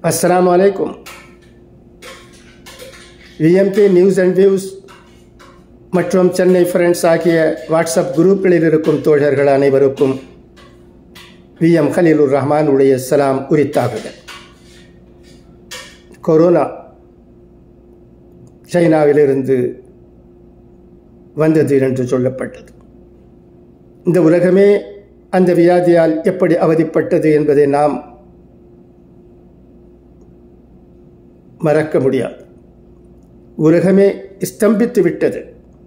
அஸ்ஸலாமு அலைக்கும் VMP news and views மற்றும் சென்னை ஃப்ரெண்ட்ஸ் ஆகிய வாட்ஸ்அப் குரூப்களில் இருக்கும் தோழர்கள் அனைவருக்கும் வி எம் ஹலீலுர் ரஹ்மான் உடைய சலாம் உரித்தாகுக கொரோனா சைனாவிலிருந்து வந்தது என்று சொல்லப்பட்டது இந்த உலகமே அந்த வியாதியால் எப்படி அவதிப்பட்டது என்பதை நாம் மறக்க முடியாது உலகமே ஸ்தம்பித்து விட்டது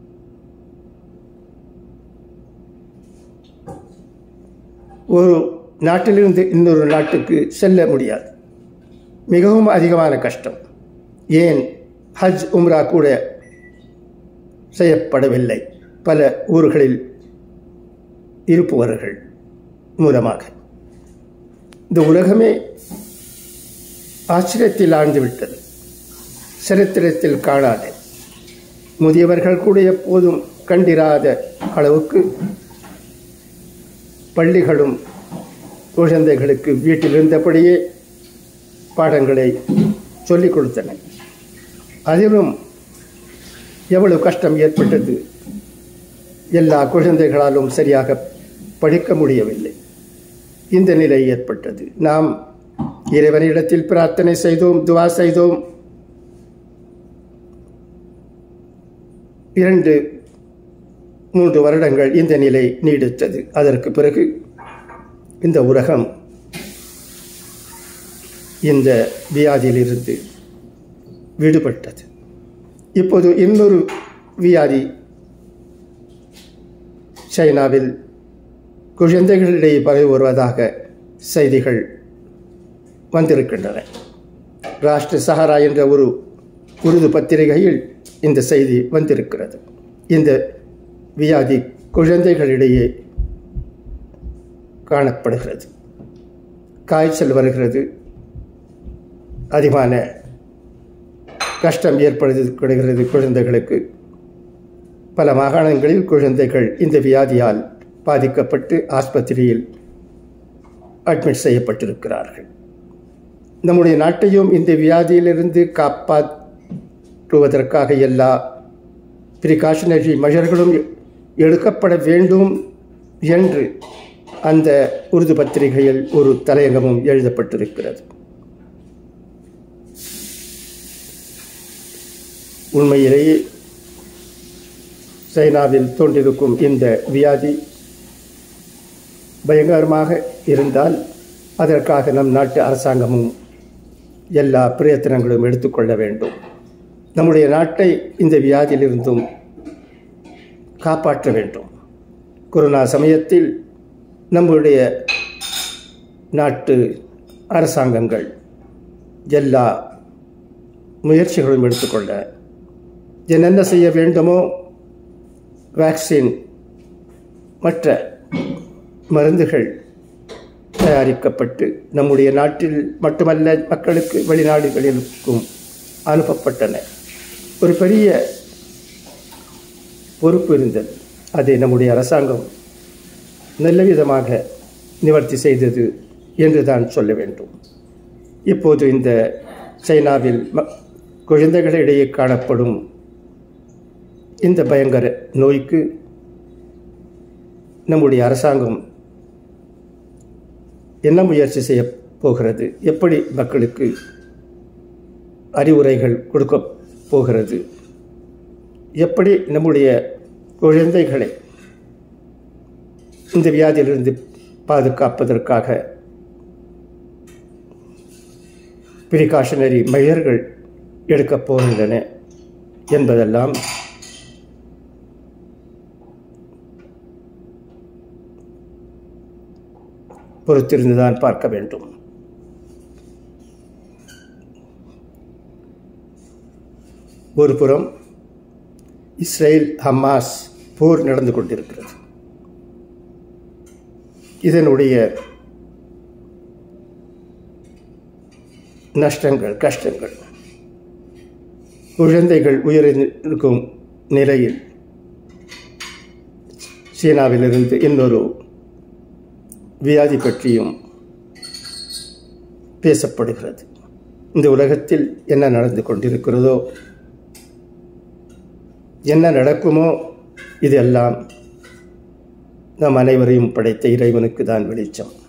ஒரு நாட்டிலிருந்து இன்னொரு நாட்டுக்கு செல்ல முடியாது மிகவும் அதிகமான கஷ்டம் ஏன் ஹஜ் உம்ரா கூட செய்யப்படவில்லை பல ஊர்களில் இருப்பவர்கள் மூலமாக இந்த உலகமே ஆச்சரியத்தில் ஆழ்ந்து விட்டது சரித்திரத்தில் காணாத முதியவர்கள் கூட எப்போதும் கண்டிராத அளவுக்கு பள்ளிகளும் குழந்தைகளுக்கு வீட்டில் இருந்தபடியே பாடங்களை சொல்லிக் கொடுத்தன அதிலும் எவ்வளவு கஷ்டம் ஏற்பட்டது எல்லா குழந்தைகளாலும் சரியாக படிக்க முடியவில்லை இந்த நிலை ஏற்பட்டது நாம் இறைவனிடத்தில் பிரார்த்தனை செய்தோம் துவா செய்தோம் இரண்டு மூன்று வருடங்கள் இந்த நிலை நீடித்தது அதற்கு பிறகு இந்த உலகம் இந்த வியாதியிலிருந்து விடுபட்டது இப்போது இன்னொரு வியாதி சைனாவில் குழந்தைகளிடையே பரவி வருவதாக செய்திகள் வந்திருக்கின்றன ராஷ்டிர சஹாரா என்ற ஒரு உருது பத்திரிகையில் இந்த செய்தி வந்திருக்கிறது இந்த வியாதி குழந்தைகளிடையே காணப்படுகிறது காய்ச்சல் வருகிறது அதிகமான கஷ்டம் ஏற்படுகிறது குழந்தைகளுக்கு பல மாகாணங்களில் குழந்தைகள் இந்த வியாதியால் பாதிக்கப்பட்டு ஆஸ்பத்திரியில் அட்மிட் செய்யப்பட்டிருக்கிறார்கள் நம்முடைய நாட்டையும் இந்த வியாதியிலிருந்து காப்பாற்றுவதற்காக எல்லா ப்ரிகாஷனரி மெஷர்களும் எடுக்கப்பட வேண்டும் என்று அந்த உருது பத்திரிகையில் ஒரு தலையங்கமும் எழுதப்பட்டிருக்கிறது உண்மையிலேயே சைனாவில் தோன்றிருக்கும் இந்த வியாதி பயங்கரமாக இருந்தால் அதற்காக நம் நாட்டு அரசாங்கமும் எல்லா பிரயத்தனங்களும் எடுத்துக்கொள்ள வேண்டும் நம்முடைய நாட்டை இந்த வியாதியிலிருந்தும் காப்பாற்ற வேண்டும் கொரோனா சமயத்தில் நம்முடைய நாட்டு அரசாங்கங்கள் எல்லா முயற்சிகளும் எடுத்துக்கொள்ள என்னென்ன செய்ய வேண்டுமோ வேக்சின் மற்ற மருந்துகள் தயாரிக்கப்பட்டு நம்முடைய நாட்டில் மட்டுமல்ல மக்களுக்கு வெளிநாடுகளிலும் அனுப்பப்பட்டன ஒரு பெரிய பொறுப்பு இருந்தது அதை நம்முடைய அரசாங்கம் நல்ல விதமாக நிவர்த்தி செய்தது என்று தான் சொல்ல வேண்டும் இப்போது இந்த சைனாவில் குழந்தைகளிடையே காணப்படும் இந்த பயங்கர நோய்க்கு நம்முடைய அரசாங்கம் என்ன முயற்சி செய்ய போகிறது எப்படி மக்களுக்கு அறிவுரைகள் கொடுக்க போகிறது எப்படி நம்முடைய குழந்தைகளை இந்த வியாதியிலிருந்து பாதுகாப்பதற்காக பிரிகாஷனரி மெயர்கள் எடுக்கப் போகின்றன என்பதெல்லாம் பொறுத்திருந்துதான் பார்க்க வேண்டும் ஒரு புறம் இஸ்ரேல் ஹமாஸ் போர் நடந்து கொண்டிருக்கிறது இதனுடைய நஷ்டங்கள் கஷ்டங்கள் குழந்தைகள் உயர்ந்திருக்கும் நிலையில் சீனாவிலிருந்து இன்னொரு வியாதி பற்றியும் பேசப்படுகிறது இந்த உலகத்தில் என்ன நடந்து கொண்டிருக்கிறதோ என்ன நடக்குமோ இதெல்லாம் நம் அனைவரையும் படைத்த இறைவனுக்கு தான் வெளிச்சம்